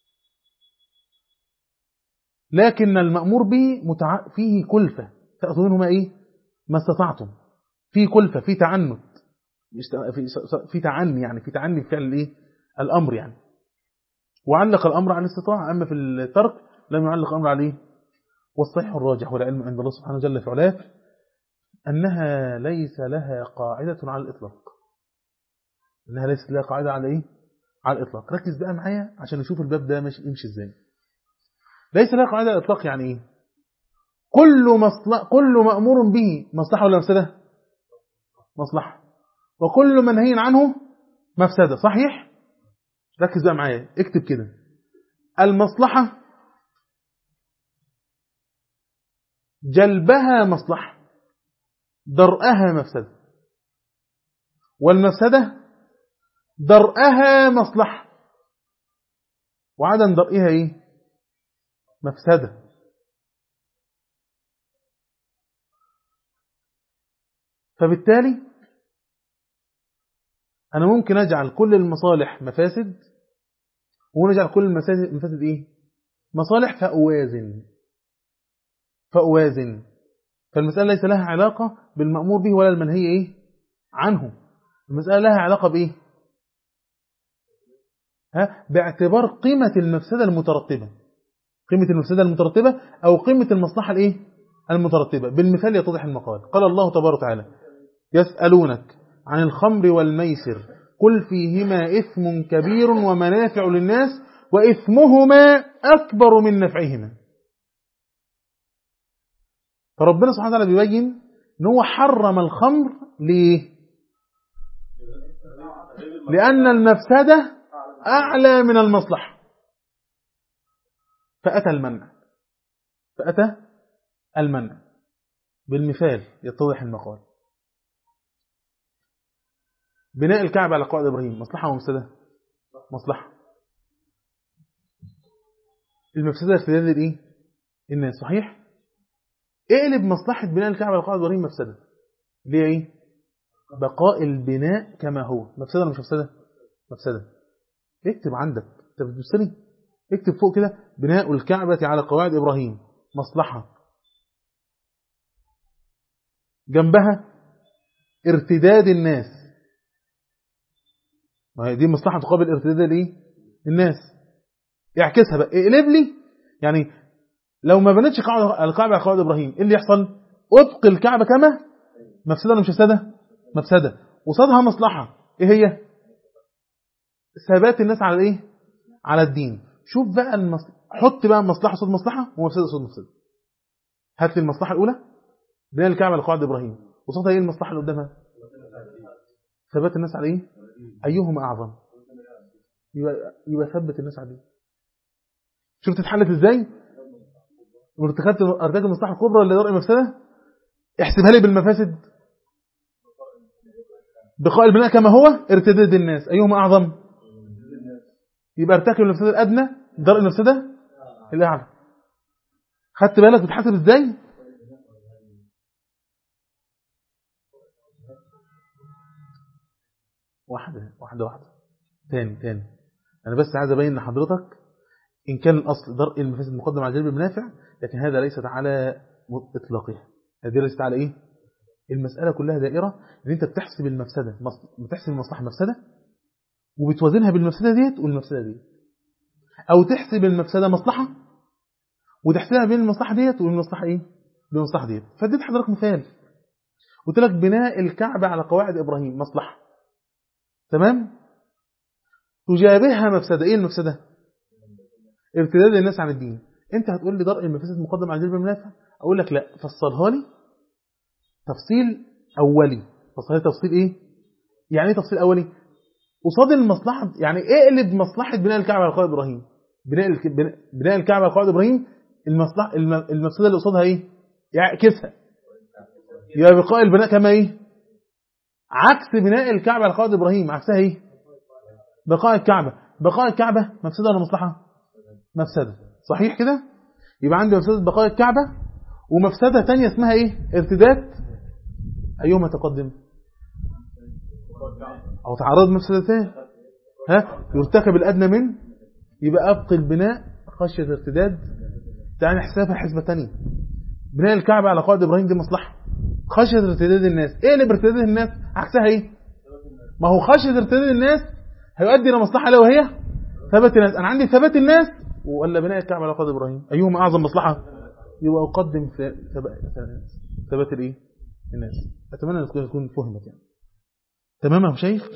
لكن المأمور به متع... فيه كلفة تأخذوا منه ما إيه ما استطعتم فيه كلفة فيه تعنت في في تعني يعني في تعني في فعل الايه الامر يعني وعلق الامر على الاستطاعه اما في الترك لم يعلق الامر عليه والصحيح الراجح والعلم عند الله سبحانه وتعالى في علاه انها ليس لها قاعده على الاطلاق انها ليست لها قاعده على ايه على الاطلاق ركز بقى معايا عشان نشوف الباب ده ماشي يمشي ازاي ليس لها قاعده على الاطلاق يعني ايه كل مصلحه كل مامور به مصلحه ولا مفسده مصلحه وكل منهي عنه مفسدة صحيح ركز بقى معايا اكتب كده المصلحة جلبها مصلحة درءها مفسدة والمفسدة درءها مصلحة وعدم درئها ايه مفسدة فبالتالي أنا ممكن أجعل كل المصالح مفاسد ونجعل كل المفاسد مفاسد إيه؟ مصالح فأوازن فأوازن فالمسألة ليس لها علاقة بالمأمور به ولا المنهي إيه؟ عنه المسألة لها علاقة بإيه؟ ها؟ باعتبار قيمة المفسدة المترتبة قيمة المفسدة المترتبة أو قيمة المصلحة الإيه؟ المترتبة بالمثال يتضح المقال قال الله تبارك وتعالى يسألونك عن الخمر والميسر قل فيهما إثم كبير ومنافع للناس وإثمهما أكبر من نفعهما فربنا سبحانه وتعالى بيبين ان هو حرم الخمر ليه لأن المفسدة أعلى من المصلحة فأتى المنع فأتى المنع بالمثال يتضح المقال بناء الكعبة على قواعد إبراهيم مصلحة ومفسدة مصلحة المفسدة ارتداد الإيه الناس صحيح اقلب مصلحة بناء الكعبة على قواعد إبراهيم مفسدة ليه إيه بقاء البناء كما هو مفسدة ولا مش مفسدة مفسدة اكتب عندك انت بتبصري اكتب فوق كده بناء الكعبة على قواعد إبراهيم مصلحة جنبها ارتداد الناس ما هي دي مصلحة تقابل ارتداد الايه الناس اعكسها بقى اقلب لي يعني لو ما بنتش الكعبة على قواعد إبراهيم ايه اللي يحصل ابقي الكعبة كما مفسدة ولا مش مفسدة مفسدة قصادها مصلحة ايه هي ثبات الناس على الايه على الدين شوف بقى المص... حط بقى مصلحة قصاد مصلحة ومفسدة قصاد مفسدة هات لي المصلحة الأولى بناء الكعبة على قواعد إبراهيم قصادها ايه المصلحة اللي قدامها ثبات الناس على ايه أيهما أعظم يبقى, يبقى ثبت الناس على ايه شفت اتحلت ازاي وارتكبت ارتكب المصلحة الكبرى اللي درء المفسدة احسبها لي بالمفاسد بقاء البناء كما هو ارتداد الناس أيهما أعظم يبقى ارتكب المفسدة الأدنى درء المفسدة الأعلى خدت بالك بتحسب ازاي واحدة واحدة واحدة تاني تاني أنا بس عايز أبين لحضرتك إن كان الأصل درء المفاسد مقدم على جلب المنافع لكن هذا ليست على إطلاقها هذه ليست على إيه المسألة كلها دائرة ان انت بتحسب المفسدة بتحسب المصلحة مفسدة وبتوازنها بالمفسدة ديت والمفسدة ديت او تحسب المفسدة مصلحة وتحسبها بين المصلحة ديت والمصلحة ايه بالمصلحة ديت فاديت حضرتك مثال قلت لك بناء الكعبة على قواعد ابراهيم مصلحة تمام تجابهها مفسدة ايه المفسدة ارتداد الناس عن الدين انت هتقول لي درء المفاسد مقدم على جلب المنافع اقول لك لا فصلها لي تفصيل أولي فصيل تفصيل إيه؟ يعني إيه تفصيل أولي؟ قصاد المصلحة يعني اقلب مصلحة بناء الكعبة على قواعد إبراهيم بناء بناء الكعبة على قواعد إبراهيم المصلحة المفسدة اللي قصادها إيه؟ يعكسها يبقى بقاء البناء كما إيه؟ عكس بناء الكعبة على قواعد إبراهيم عكسها إيه؟ بقاء الكعبة بقاء الكعبة مفسدة ولا مصلحة؟ مفسدة صحيح كده؟ يبقى عندي مفسدة بقاء الكعبة ومفسدة تانية اسمها إيه؟ ارتداد أيهما تقدم أو تعرض مفسدتين ها يرتكب الأدنى من يبقى أبقي البناء خشية ارتداد تعالى نحسبها حسبة تانية بناء الكعبة على قواعد إبراهيم دي مصلحة خشية ارتداد الناس ايه اللي بارتداد الناس عكسها ايه ما هو خشية ارتداد الناس هيؤدي إلى مصلحة له وهي ثبات الناس أنا عندي ثبات الناس ولا بناء الكعبة على قواعد إبراهيم أيهما أعظم مصلحة يبقى أقدم ثبات الإيه الناس أتمنى أن تكون فهمت يعني تمام يا شيخ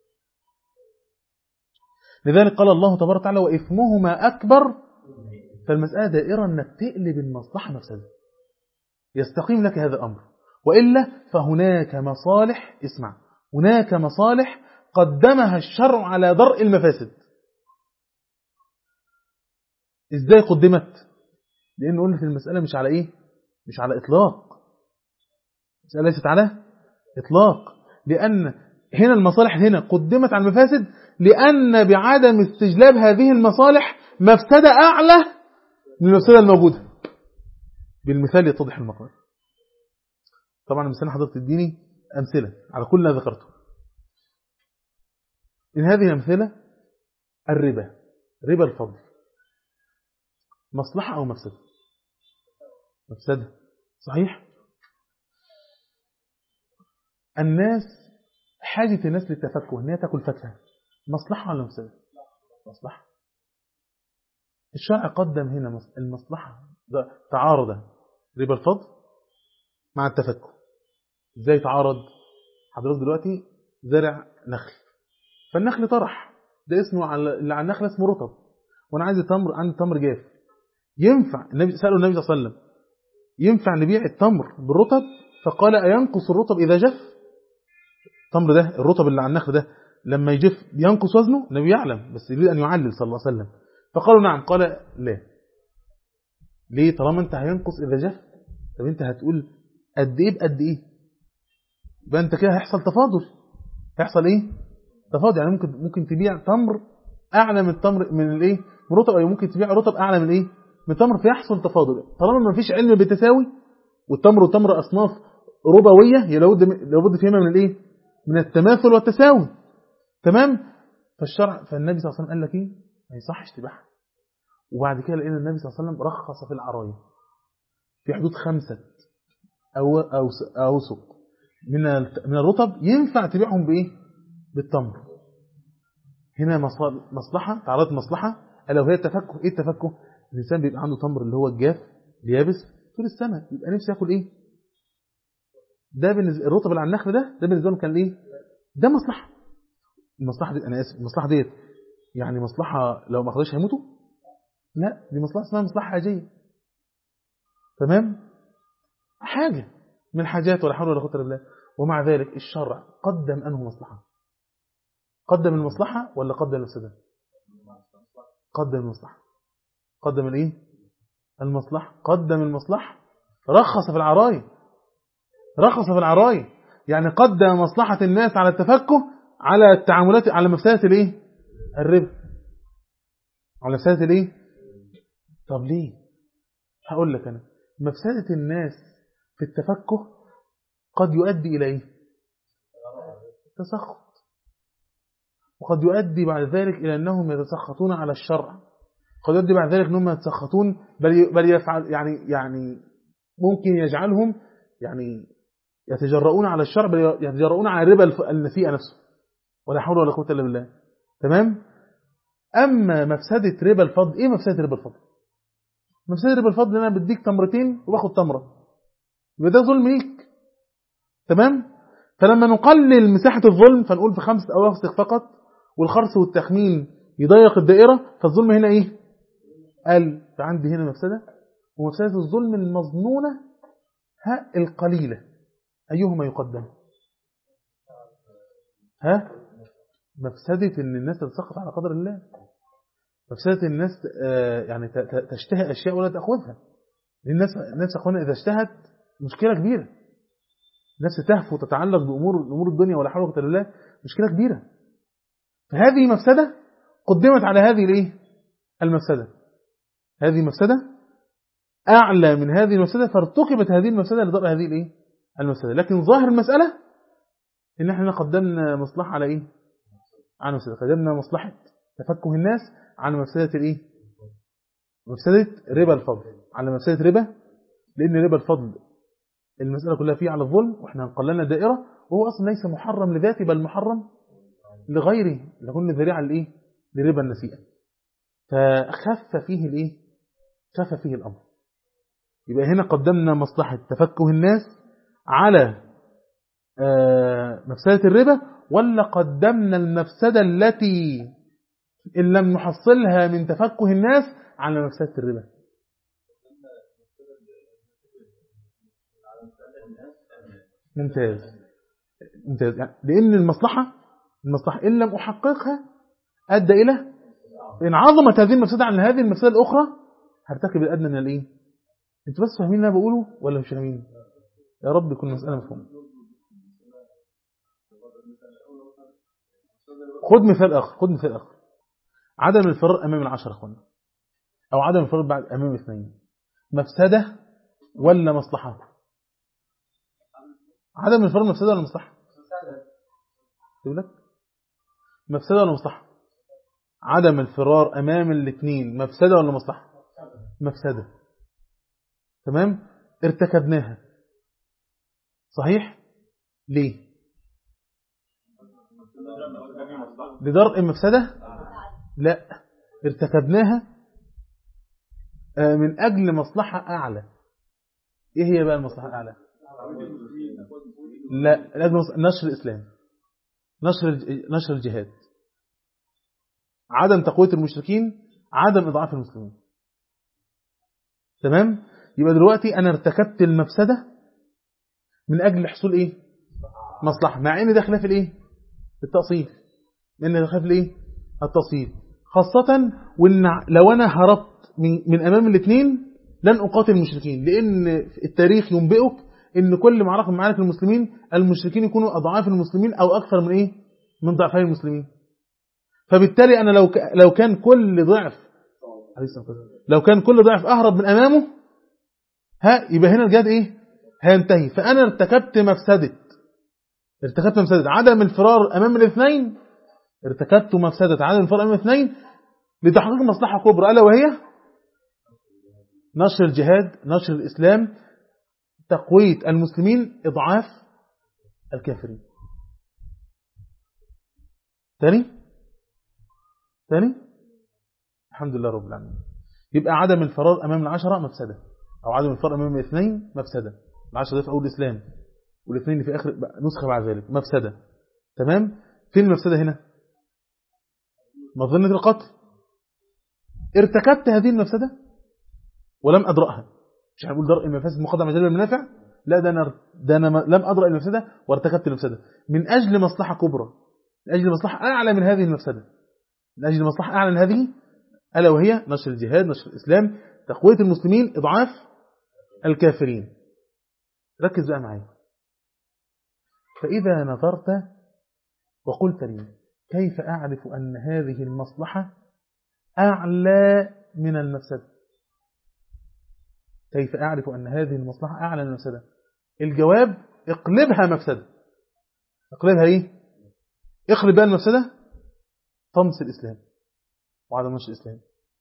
لذلك قال الله تبارك وتعالى وإثمهما أكبر فالمسألة دائرة أنك تقلب المصلحة مفسدة يستقيم لك هذا الأمر وإلا فهناك مصالح اسمع هناك مصالح قدمها الشرع على درء المفاسد إزاي قدمت لأن قلنا في المسألة مش على إيه مش على إطلاق المسألة ليست على إطلاق لأن هنا المصالح هنا قدمت على المفاسد لأن بعدم استجلاب هذه المصالح مفسدة أعلى من المفسدة الموجودة بالمثال يتضح المقال طبعا المثال حضرتك تديني أمثلة على كل ما ذكرته من هذه الأمثلة الربا ربا الفضل مصلحة أو مفسدة مفسدة صحيح الناس حاجة الناس للتفكه ان هي تاكل فاكهة مصلحة ولا مفسدة مصلحة الشرع قدم هنا مص- المصلحة ده تعارض ربا الفضل مع التفكه ازاي تعارض حضرتك دلوقتي زرع نخل فالنخل طرح ده اسمه على اللي على النخل اسمه رطب وانا عايز تمر عندي تمر جاف ينفع النبي سالوا النبي صلى الله عليه وسلم ينفع نبيع التمر بالرطب فقال اينقص الرطب اذا جف التمر ده الرطب اللي على النخل ده لما يجف ينقص وزنه النبي يعلم بس يريد ان يعلل صلى الله عليه وسلم فقالوا نعم قال لا ليه طالما انت هينقص اذا جف طب انت هتقول قد ايه بقد ايه يبقى انت كده هيحصل تفاضل هيحصل ايه تفاضل يعني ممكن ممكن تبيع تمر اعلى من التمر من الايه من رطب او ممكن تبيع رطب اعلى من ايه من التمر فيحصل تفاضل طالما ما فيش علم بالتساوي والتمر والتمر اصناف ربويه هي لابد لابد فيها من الايه من التماثل والتساوي تمام فالشرع فالنبي صلى الله عليه وسلم قال لك ايه ما يصحش تبيعها وبعد كده لقينا النبي صلى الله عليه وسلم رخص في العرايه في حدود خمسه او او اوسق من الت- من الرطب ينفع تبيعهم بايه بالتمر هنا مصل- مصلحه تعرض مصلحه الا وهي التفكه ايه التفكه الانسان بيبقى عنده تمر اللي هو الجاف اليابس طول السنه يبقى نفسه ياكل ايه ده بالنسبه الرطب اللي على النخل ده ده بالنسبه لهم كان ايه ده مصلحه المصلحه دي انا اسف المصلحه ديت يعني مصلحه لو ما اخدوش هيموتوا لا دي مصلحه اسمها مصلحه حاجيه تمام حاجه من الحاجات ولا حول ولا قوه الا بالله ومع ذلك الشرع قدم انه مصلحه قدم المصلحه ولا قدم المفسده قدم المصلحه قدم الايه المصلحه قدم المصلحه رخص في العرايه رخص في العرايه يعني قدم مصلحه الناس على التفكه على التعاملات على مفسده الايه الربا على مفسده الايه طب ليه هقول لك انا مفسده الناس في التفكه قد يؤدي الى ايه تسخط وقد يؤدي بعد ذلك الى انهم يتسخطون على الشرع قد يؤدي بعد ذلك انهم يتسخطون بل بل يفعل يعني يعني ممكن يجعلهم يعني يتجرؤون على الشرع بل يتجرؤون على الربا الف- النسيئه نفسه ولا حول ولا قوه الا بالله تمام اما مفسده ربا الفضل ايه مفسده ربا الفضل مفسده ربا الفضل ان انا بديك تمرتين وباخد تمره يبقى ده ظلم ليك تمام فلما نقلل مساحه الظلم فنقول في خمسه اواسق فقط والخرص والتخمين يضيق الدائره فالظلم هنا ايه قال فعندي هنا مفسده ومفسده الظلم المظنونه ها القليله ايهما يقدم ها مفسدة ان الناس تتسخط على قدر الله مفسدة الناس آه، يعني ت- ت- تشتهي اشياء ولا تاخذها الناس الناس اخوانا اذا اشتهت مشكله كبيره الناس تهفو وتتعلق بامور امور الدنيا ولا حول ولا قوه الا بالله مشكله كبيره فهذه مفسده قدمت على هذه الايه المفسده هذه مفسده اعلى من هذه المفسده فارتكبت هذه المفسده لضرب هذه الايه المفسده لكن ظاهر المساله ان احنا قدمنا مصلحه على ايه على مفسده قدمنا مصلحه تفكه الناس على مفسده الايه مفسده ربا الفضل على مفسده ربا لان ربا الفضل المساله كلها فيه على الظلم واحنا قللنا الدائره وهو اصلا ليس محرم لذاته بل محرم لغيره لكن ذريعه لايه لربا النسيئه فخف فيه الايه خف فيه الامر يبقى هنا قدمنا مصلحه تفكه الناس على آه، مفسده الربا ولا قدمنا المفسده التي ان لم نحصلها من تفكه الناس على مفسده الربا ممتاز ممتاز يعني لان المصلحه المصلحه ان لم احققها ادى الى ان عظمت هذه المفسده عن هذه المفسده الاخرى هرتكب الادنى من الايه انتوا بس فاهمين اللي انا بقوله ولا مش فاهمين يا رب يكون المساله مفهومه خد مثال اخر خد مثال اخر عدم الفرار امام العشره اخوانا او عدم الفرار بعد امام اثنين مفسده ولا مصلحه عدم الفرار مفسده ولا مصلحه يقول لك مفسده ولا مصلحه عدم الفرار امام الاثنين مفسده ولا مصلحه مفسده تمام ارتكبناها صحيح ليه لدرء المفسده لا ارتكبناها آه، من أجل مصلحة أعلى إيه هي بقى المصلحة الأعلى لا لازم نص- نشر الإسلام نشر الج- نشر الجهاد عدم تقوية المشركين عدم إضعاف المسلمين تمام يبقى دلوقتي أنا ارتكبت المفسدة من أجل حصول إيه مصلحة مع إن ده خلاف الإيه التأصيل لأن ده خلاف الإيه التأصيل خاصة وإن لو أنا هربت من, من أمام الاثنين لن أقاتل المشركين لأن التاريخ ينبئك إن كل معركة من معارك المسلمين المشركين يكونوا أضعاف المسلمين أو أكثر من إيه من ضعفي المسلمين فبالتالي أنا لو ك- لو كان كل ضعف عليه الصلاة والسلام. لو كان كل ضعف أهرب من أمامه ها يبقى هنا الجهاد إيه هينتهي فأنا ارتكبت مفسدة ارتكبت مفسدة عدم الفرار أمام الاثنين ارتكبت مفسدة عدم الفرار أمام الاثنين لتحقيق مصلحة كبرى ألا وهي نشر الجهاد نشر الإسلام تقوية المسلمين إضعاف الكافرين ثاني ثاني الحمد لله رب العالمين يبقى عدم الفرار أمام العشرة مفسدة أو عدم الفرار أمام الاثنين مفسدة العشرة ده في أول الإسلام والاثنين اللي في آخر نسخة بعد ذلك مفسدة تمام فين المفسدة هنا مظنة القتل ارتكبت هذه المفسدة ولم أدرأها مش هنقول درء المفاسد مقدم على جلب المنافع لا ده أنا ده أنا لم أدرأ المفسدة وارتكبت المفسدة من أجل مصلحة كبرى من أجل مصلحة أعلى من هذه المفسدة من أجل مصلحة أعلى من هذه ألا وهي نشر الجهاد نشر الإسلام تقوية المسلمين إضعاف الكافرين ركز بقى معايا فإذا نظرت وقلت لي كيف أعرف أن هذه المصلحة أعلى من المفسدة كيف أعرف أن هذه المصلحة أعلى من المفسدة الجواب اقلبها مفسدة اقلبها إيه اقلب بقى المفسدة طمس الإسلام وعدم نشر الإسلام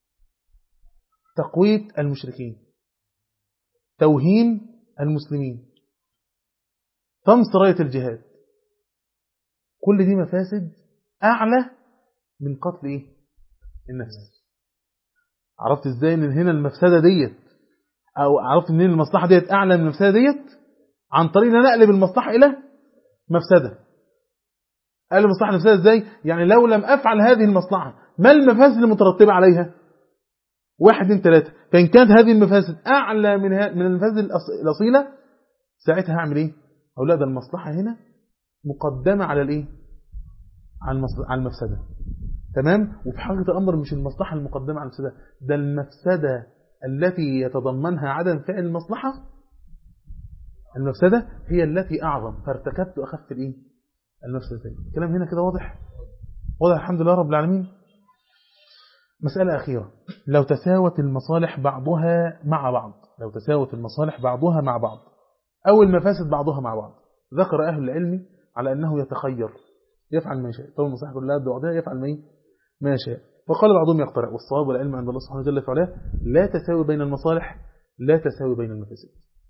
تقوية المشركين توهين المسلمين طمس راية الجهاد كل دي مفاسد أعلى من قتل إيه؟ النفس عرفت إزاي إن هنا المفسدة ديت أو عرفت منين المصلحة ديت أعلى من المفسدة ديت عن طريق أن نقلب المصلحة إلى مفسدة قال المصلحة المفسدة إزاي يعني لو لم أفعل هذه المصلحة ما المفاسد المترتبة عليها واحد اثنين ثلاثة فإن كانت هذه المفاسد أعلى من من المفاسد الأصيلة ساعتها هعمل إيه أو لا ده المصلحة هنا مقدمة على الإيه على على المفسدة تمام وفي حقيقة الأمر مش المصلحة المقدمة على المفسدة ده المفسدة التي يتضمنها عدم فعل المصلحة المفسدة هي التي أعظم فارتكبت أخف الإيه المفسدتين الكلام هنا كده واضح واضح الحمد لله رب العالمين مسألة أخيرة لو تساوت المصالح بعضها مع بعض لو تساوت المصالح بعضها مع بعض أو المفاسد بعضها مع بعض ذكر أهل العلم على أنه يتخير يفعل ما يشاء طول المصالح كلها بعضها يفعل ما ما يشاء وقال بعضهم يقترع والصواب والعلم عند الله سبحانه وتعالى فعلا لا تساوي بين المصالح لا تساوي بين المفاسد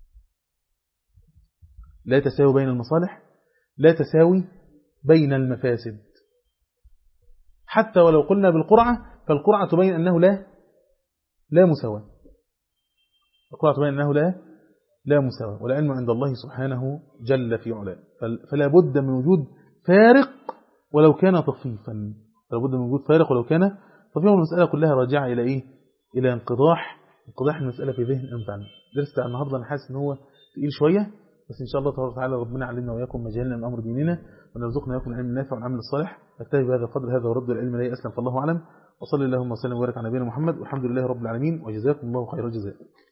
لا تساوي بين المصالح لا تساوي بين المفاسد حتى ولو قلنا بالقرعة فالقرعة تبين أنه لا لا مساواة القرعة تبين أنه لا لا مساواة والعلم عند الله سبحانه جل في علاه فلا بد من وجود فارق ولو كان طفيفا فلا بد من وجود فارق ولو كان طفيفا والمسألة كلها راجعة إلى إيه إلى انقضاح انقضاح المسألة في ذهن أمتعنا درس بتاع النهاردة أنا حاسس إن هو تقيل شوية بس إن شاء الله تبارك وتعالى ربنا علمنا وإياكم مجالنا من أمر ديننا ونرزقنا وإياكم العلم النافع والعمل الصالح نكتفي بهذا القدر هذا ورد العلم لا أسلم فالله أعلم وصلى اللهم وسلم وبارك على نبينا محمد والحمد لله رب العالمين وجزاكم الله خير الجزاء